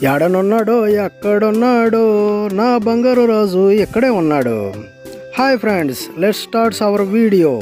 ఎడనున్నాడో ఎక్కడున్నాడో నా బంగారు రాజు ఇక్కడే ఉన్నాడు hi friends let starts our video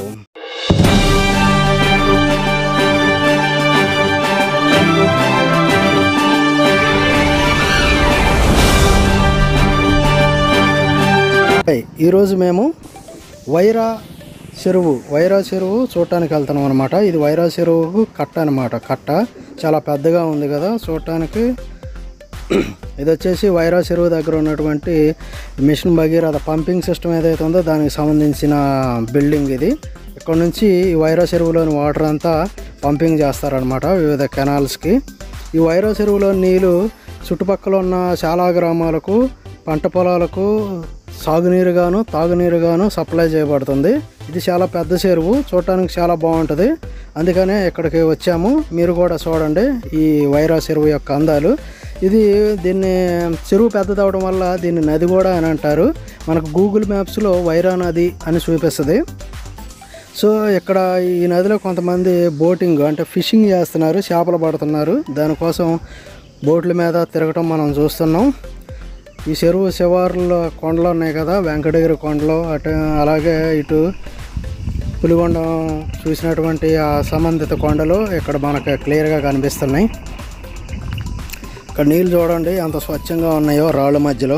ఈరోజు మేము వైరా చెరువు వైరా చెరువు చూడటానికి వెళ్తున్నాం అనమాట ఇది వైరా చెరువుకు కట్ట అనమాట కట్ట చాలా పెద్దగా ఉంది కదా చూడటానికి ఇది వచ్చేసి వైరా చెరువు దగ్గర ఉన్నటువంటి మిషన్ భగీరథ పంపింగ్ సిస్టమ్ ఏదైతే ఉందో దానికి సంబంధించిన బిల్డింగ్ ఇది ఇక్కడ నుంచి ఈ వైరా చెరువులోని వాటర్ అంతా పంపింగ్ చేస్తారనమాట వివిధ కెనాల్స్కి ఈ వైరా చెరువులోని నీళ్ళు చుట్టుపక్కల ఉన్న చాలా గ్రామాలకు పంట పొలాలకు సాగునీరుగాను తాగునీరుగాను సప్లై చేయబడుతుంది ఇది చాలా పెద్ద చెరువు చూడటానికి చాలా బాగుంటుంది అందుకనే ఇక్కడికి వచ్చాము మీరు కూడా చూడండి ఈ వైరా చెరువు యొక్క అందాలు ఇది దీన్ని చెరువు పెద్దదవడం వల్ల దీన్ని నది కూడా అని అంటారు మనకు గూగుల్ మ్యాప్స్లో వైరా నది అని చూపిస్తుంది సో ఇక్కడ ఈ నదిలో కొంతమంది బోటింగ్ అంటే ఫిషింగ్ చేస్తున్నారు చేపలు పడుతున్నారు దానికోసం బోట్ల మీద తిరగటం మనం చూస్తున్నాం ఈ చెరువు శివారులో కొండలు ఉన్నాయి కదా వెంకటగిరి కొండలు అటు అలాగే ఇటు పులిగొండం చూసినటువంటి ఆ సంబంధిత కొండలు ఇక్కడ మనకు క్లియర్గా కనిపిస్తున్నాయి ఇక్కడ నీళ్ళు చూడండి ఎంత స్వచ్ఛంగా ఉన్నాయో రాళ్ళ మధ్యలో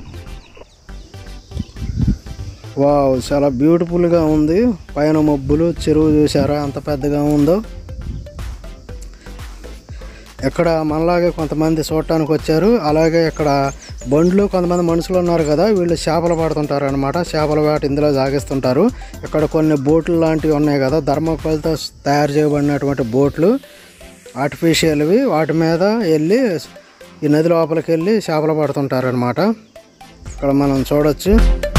వావ్ చాలా బ్యూటిఫుల్గా ఉంది పైన మబ్బులు చెరువు చూసారా ఎంత పెద్దగా ఉందో ఇక్కడ మనలాగే కొంతమంది చూడటానికి వచ్చారు అలాగే ఇక్కడ బండ్లు కొంతమంది మనుషులు ఉన్నారు కదా వీళ్ళు చేపలు పడుతుంటారు అనమాట చేపల వేట ఇందులో సాగిస్తుంటారు ఇక్కడ కొన్ని బోట్లు లాంటివి ఉన్నాయి కదా ధర్మకోల్తో తయారు చేయబడినటువంటి బోట్లు ఆర్టిఫిషియల్వి వాటి మీద వెళ్ళి ఈ నది లోపలికి వెళ్ళి చేపలు పడుతుంటారు అనమాట ఇక్కడ మనం చూడొచ్చు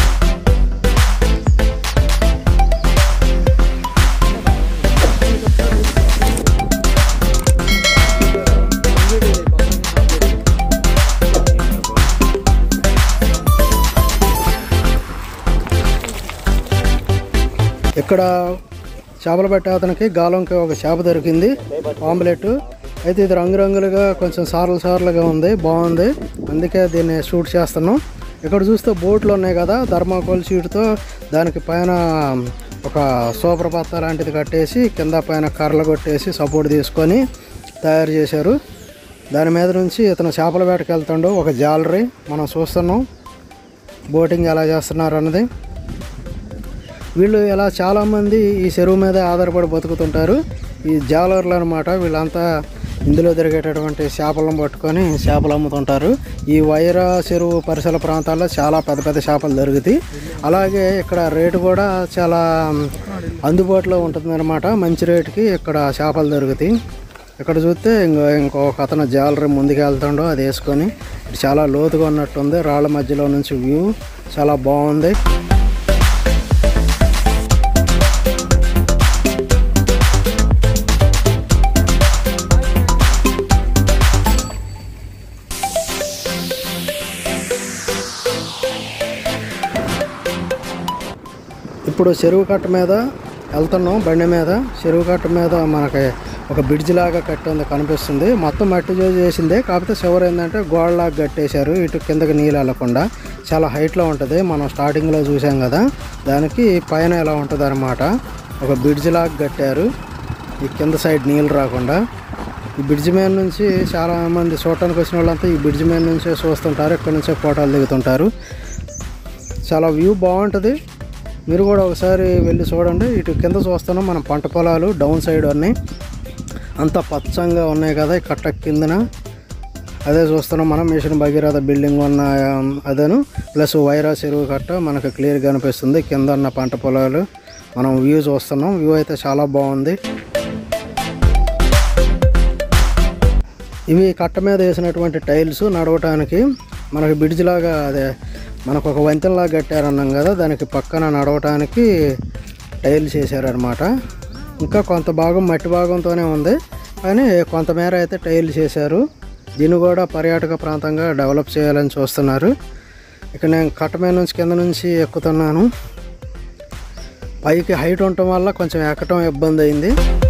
ఇక్కడ చేపలు పట్టే అతనికి గాలంకి ఒక చేప దొరికింది ఆమ్లెట్ అయితే ఇది రంగురంగులుగా కొంచెం సార్లు సార్లుగా ఉంది బాగుంది అందుకే దీన్ని షూట్ చేస్తున్నాం ఇక్కడ చూస్తే బోట్లు ఉన్నాయి కదా ధర్మాకోల్ షీట్తో దానికి పైన ఒక సూపర్ పత్త లాంటిది కట్టేసి కింద పైన కర్రలు కొట్టేసి సపోర్ట్ తీసుకొని తయారు చేశారు దాని మీద నుంచి ఇతను చేపల వేటకి వెళ్తాడు ఒక జాలరీ మనం చూస్తున్నాం బోటింగ్ ఎలా చేస్తున్నారు అన్నది వీళ్ళు ఇలా చాలామంది ఈ చెరువు మీద ఆధారపడి బతుకుతుంటారు ఈ జాలర్లు అనమాట వీళ్ళంతా ఇందులో తిరిగేటటువంటి చేపలను పట్టుకొని చేపలు అమ్ముతుంటారు ఈ వైరా చెరువు పరిసర ప్రాంతాల్లో చాలా పెద్ద పెద్ద చేపలు దొరుకుతాయి అలాగే ఇక్కడ రేటు కూడా చాలా అందుబాటులో ఉంటుందన్నమాట మంచి రేటుకి ఇక్కడ చేపలు దొరుకుతాయి ఇక్కడ చూస్తే ఇంకో ఇంకొక అతను జాలరీ ముందుకు వెళ్తుండో అది వేసుకొని చాలా లోతుగా ఉన్నట్టుంది రాళ్ళ మధ్యలో నుంచి వ్యూ చాలా బాగుంది ఇప్పుడు చెరువు కట్ట మీద వెళ్తున్నాం బండి మీద చెరువు కట్ట మీద మనకి ఒక బ్రిడ్జ్ లాగా కట్టింది కనిపిస్తుంది మొత్తం మట్టి జోజు చేసిందే కాకపోతే చివరి ఏంటంటే గోడలాగా కట్టేశారు ఇటు కిందకి నీళ్ళు వెళ్లకుండా చాలా హైట్లో ఉంటుంది మనం స్టార్టింగ్లో చూసాం కదా దానికి పైన ఎలా ఉంటుంది అనమాట ఒక బ్రిడ్జ్ లాగా కట్టారు ఈ కింద సైడ్ నీళ్ళు రాకుండా ఈ బ్రిడ్జ్ మీద నుంచి చాలా మంది చూడటానికి వచ్చిన వాళ్ళంతా ఈ బ్రిడ్జ్ మీద నుంచే చూస్తుంటారు ఇక్కడ నుంచే ఫోటోలు దిగుతుంటారు చాలా వ్యూ బాగుంటుంది మీరు కూడా ఒకసారి వెళ్ళి చూడండి ఇటు కింద చూస్తున్నాం మనం పంట పొలాలు డౌన్ సైడ్ ఉన్నాయి అంతా పచ్చంగా ఉన్నాయి కదా ఈ కట్ట కిందన అదే చూస్తున్నాం మనం మిషన్ భగీరథ బిల్డింగ్ ఉన్న అదేను ప్లస్ వైరా చెరువు కట్ట మనకు క్లియర్గా కనిపిస్తుంది కింద ఉన్న పంట పొలాలు మనం వ్యూ చూస్తున్నాం వ్యూ అయితే చాలా బాగుంది ఇవి కట్ట మీద వేసినటువంటి టైల్స్ నడవటానికి మనకి బ్రిడ్జ్ లాగా అదే మనకు ఒక వంతెనలాగా కట్టారన్నాం కదా దానికి పక్కన నడవటానికి టైల్స్ వేసారనమాట ఇంకా కొంత భాగం మట్టి భాగంతోనే ఉంది కానీ కొంతమేర అయితే టైల్స్ చేశారు దీన్ని కూడా పర్యాటక ప్రాంతంగా డెవలప్ చేయాలని చూస్తున్నారు ఇక్కడ నేను కట్ట మీద నుంచి కింద నుంచి ఎక్కుతున్నాను పైకి హైట్ ఉండటం వల్ల కొంచెం ఎక్కటం ఇబ్బంది అయింది